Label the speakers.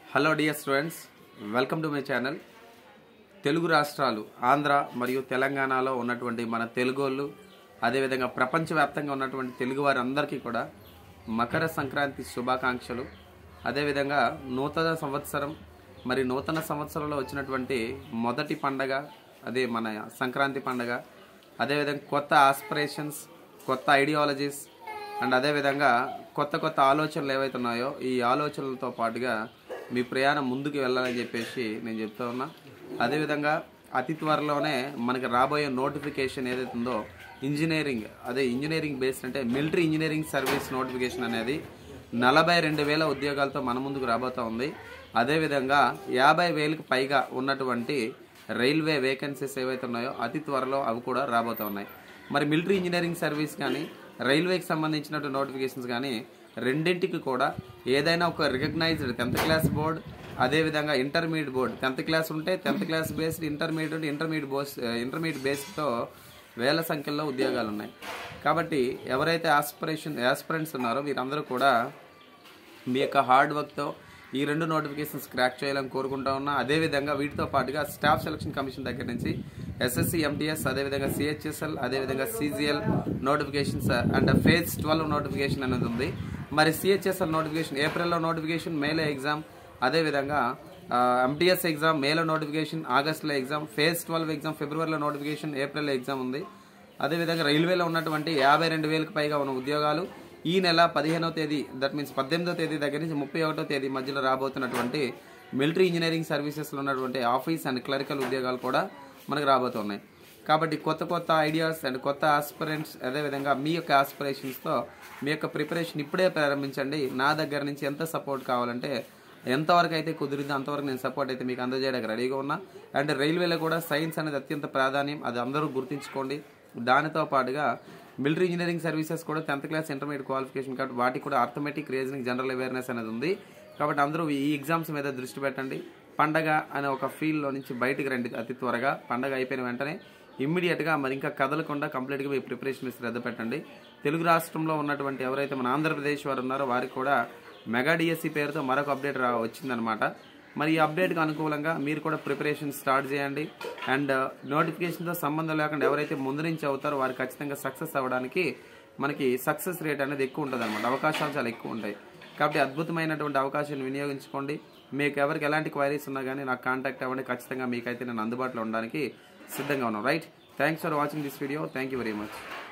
Speaker 1: hello dear students welcome to my channel Telugu రాష్ట్రాలు ఆంధ్ర మరియు తెలంగాణలో ఉన్నటువంటి మన తెలుగోళ్ళు అదేవిధంగా ప్రపంచవ్యాప్తంగా ఉన్నటువంటి తెలుగు వారందరికీ కూడా మకర సంక్రాంతి శుభాకాంక్షలు అదేవిధంగా నూతన సంవత్సరం మరి నూతన సంవత్సరంలో వచ్చినటువంటి మొదటి పండగ అదే మన సంక్రాంతి పండగ అదేవిధంగా కొత్త ఆస్పిరేషన్స్ కొత్త ఐడియాలజీస్ అండ్ అదేవిధంగా కొత్త కొత్త ఆలోచనలు ఏవైతే ఉన్నాయో ఈ ఆలోచనలతో పాటుగా మీ ప్రయాణం ముందుకు వెళ్ళాలని చెప్పేసి నేను చెప్తా ఉన్నా అదేవిధంగా అతి త్వరలోనే మనకి రాబోయే నోటిఫికేషన్ ఏదైతే ఉందో ఇంజనీరింగ్ అదే ఇంజనీరింగ్ బేస్డ్ అంటే మిలిటరీ ఇంజనీరింగ్ సర్వీస్ నోటిఫికేషన్ అనేది నలభై రెండు వేల ఉద్యోగాలతో మన ముందుకు రాబోతా ఉంది అదేవిధంగా యాభై వేలకు పైగా ఉన్నటువంటి రైల్వే వేకెన్సీస్ ఏవైతే ఉన్నాయో అతి త్వరలో అవి కూడా రాబోతా ఉన్నాయి మరి మిలిటరీ ఇంజనీరింగ్ సర్వీస్ కానీ రైల్వేకి సంబంధించినటువంటి నోటిఫికేషన్స్ కానీ రెండింటికి కూడా ఏదైనా ఒక రికగ్నైజ్డ్ టెన్త్ క్లాస్ బోర్డ్ అదేవిధంగా ఇంటర్మీడియట్ బోర్డ్ టెన్త్ క్లాస్ ఉంటే tenth class based intermediate intermediate బోస్ ఇంటర్మీడియట్ బేస్డ్తో వేల సంఖ్యలో ఉద్యోగాలు ఉన్నాయి కాబట్టి ఎవరైతే ఆస్పిరేషన్ ఆస్పిరెంట్స్ ఉన్నారో వీరందరూ కూడా మీ యొక్క హార్డ్ వర్క్తో ఈ రెండు నోటిఫికేషన్స్ క్రాక్ చేయాలని కోరుకుంటా ఉన్నా అదేవిధంగా వీటితో పాటుగా స్టాఫ్ సెలక్షన్ కమిషన్ దగ్గర నుంచి ఎస్ఎస్సి ఎంటీఎస్ అదేవిధంగా సిహెచ్ఎస్ఎల్ అదేవిధంగా CGL notifications and phase twelve notification అనేది ఉంది మరి సిహెచ్ఎస్ఎల్ నోటిఫికేషన్ ఏప్రిల్లో నోటిఫికేషన్ మేలో ఎగ్జామ్ అదేవిధంగా ఎంటీఎస్ ఎగ్జామ్ మేలో నోటిఫికేషన్ ఆగస్టులో ఎగ్జామ్ ఫేజ్ ట్వెల్వ్ ఎగ్జామ్ ఫిబ్రవరిలో నోటిఫికేషన్ ఏప్రిల్లో ఎగ్జామ్ ఉంది అదేవిధంగా రైల్వేలో ఉన్నటువంటి యాభై రెండు వేలకు పైగా ఉన్న ఉద్యోగాలు ఈ నెల పదిహేనవ తేదీ దట్ మీన్స్ పద్దెనిమిదవ తేదీ దగ్గర నుంచి ముప్పై ఒకటో తేదీ మధ్యలో రాబోతున్నటువంటి మిలిటరీ ఇంజనీరింగ్ సర్వీసెస్లో ఉన్నటువంటి ఆఫీస్ అండ్ క్లరికల్ ఉద్యోగాలు కూడా మనకు రాబోతున్నాయి కాబట్టి కొత్త కొత్త ఐడియాస్ అండ్ కొత్త ఆస్పిరెంట్స్ అదేవిధంగా మీ యొక్క ఆస్పిరేషన్స్తో మీ యొక్క ప్రిపరేషన్ ఇప్పుడే ప్రారంభించండి నా దగ్గర నుంచి ఎంత సపోర్ట్ కావాలంటే ఎంతవరకు అయితే కుదిరిందో అంతవరకు నేను సపోర్ట్ అయితే మీకు అందజేయడానికి రెడీగా ఉన్నా అండ్ రైల్వేలో కూడా సైన్స్ అనేది అత్యంత ప్రాధాన్యం అది అందరూ గుర్తుంచుకోండి దానితో పాటుగా మిలిటరీ ఇంజనీరింగ్ సర్వీసెస్ కూడా టెన్త్ క్లాస్ ఇంటర్మీడియట్ క్వాలిఫికేషన్ కాబట్టి వాటికి కూడా ఆర్థమెటిక్ రీజనింగ్ జనరల్ అవేర్నెస్ అనేది ఉంది కాబట్టి అందరూ ఈ ఎగ్జామ్స్ మీద దృష్టి పెట్టండి పండగ అనే ఒక ఫీల్డ్లో నుంచి బయటకు రండి అతి త్వరగా పండగ అయిపోయిన వెంటనే ఇమ్మీడియట్గా మరి ఇంకా కదలకుండా కంప్లీట్గా మీ ప్రిపరేషన్ శ్రద్ధ పెట్టండి తెలుగు రాష్ట్రంలో ఉన్నటువంటి ఎవరైతే మన ఆంధ్రప్రదేశ్ వారు ఉన్నారో వారికి కూడా మెగా డిఎస్సి పేరుతో మరొక అప్డేట్ రా వచ్చిందనమాట మరి ఈ అప్డేట్కి అనుకూలంగా మీరు కూడా ప్రిపరేషన్ స్టార్ట్ చేయండి అండ్ నోటిఫికేషన్తో సంబంధం లేకుండా ఎవరైతే ముందు నుంచి అవుతారో వారు ఖచ్చితంగా సక్సెస్ అవ్వడానికి మనకి సక్సెస్ రేట్ అనేది ఎక్కువ ఉంటుంది అనమాట అవకాశాలు చాలా ఎక్కువ ఉంటాయి కాబట్టి అద్భుతమైనటువంటి అవకాశాన్ని వినియోగించుకోండి మీకు ఎవరికి ఎలాంటి క్వైరీస్ ఉన్నా కానీ నాకు కాంటాక్ట్ అవ్వండి ఖచ్చితంగా మీకైతే నేను అందుబాటులో ఉండడానికి సిద్ధంగా ఉన్నాను right thanks for watching this video thank you very much